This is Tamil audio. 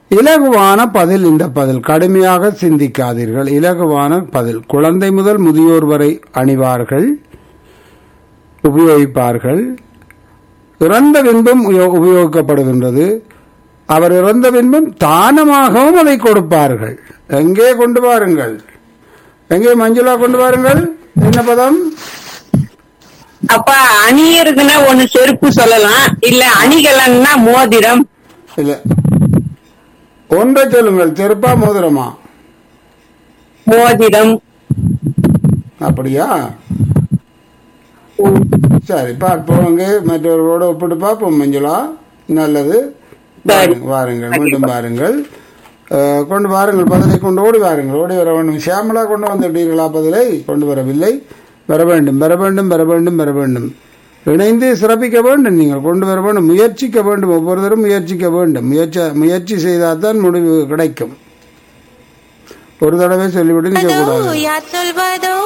இலகுவான பதில் இந்த பதில் கடுமையாக சிந்திக்காதீர்கள் இலகுவான பதில் குழந்தை முதல் முதியோர் வரை அணிவார்கள் உபயோகிப்பார்கள் இறந்த பின்பும் உபயோ- உபயோகிக்கப்படுகின்றது அவர் இறந்த பின்பும் தானமாகவும் அதை கொடுப்பார்கள் எங்கே கொண்டு வாருங்கள் எங்கே மஞ்சுளா கொண்டு வாருங்கள் என்ன பதம் அப்ப அணியறதுன்னா ஒண்ணு செருப்பு சொல்லலாம் இல்ல அணிகலன்னா மோதிரம் இல்ல ஒன்றை சொல்லுங்கள் செருப்பா மோதிரமா மோதிரம் அப்படியா சரி பார்ப்போம் அங்கே மற்றவர்களோட ஒப்பிட்டு பார்ப்போம் மஞ்சுளா நல்லது வாருங்கள், வாருங்கள் மீண்டும் வாருங்கள் அஹ், கொண்டு வாருங்கள் பதிலை கொண்டு ஓடி வாருங்கள் ஓடி வர வேண்டும் ஷியாமலா கொண்டு வந்துட்டீர்களா பதிலை கொண்டு வரவில்லை வர வேண்டும் வர வேண்டும் வர வேண்டும் வர வேண்டும் இணைந்து சிறப்பிக்க வேண்டும் நீங்கள் கொண்டு வர வேண்டும் முயற்சிக்க வேண்டும் ஒவ்வொருத்தரும் முயற்சிக்க வேண்டும் முயற்சி முயற்சி செய்தால் தான் முடிவு கிடைக்கும் ஒரு தடவை சொல்லிவிட்டு நிற்க கூடாது யார் சொல்வதோ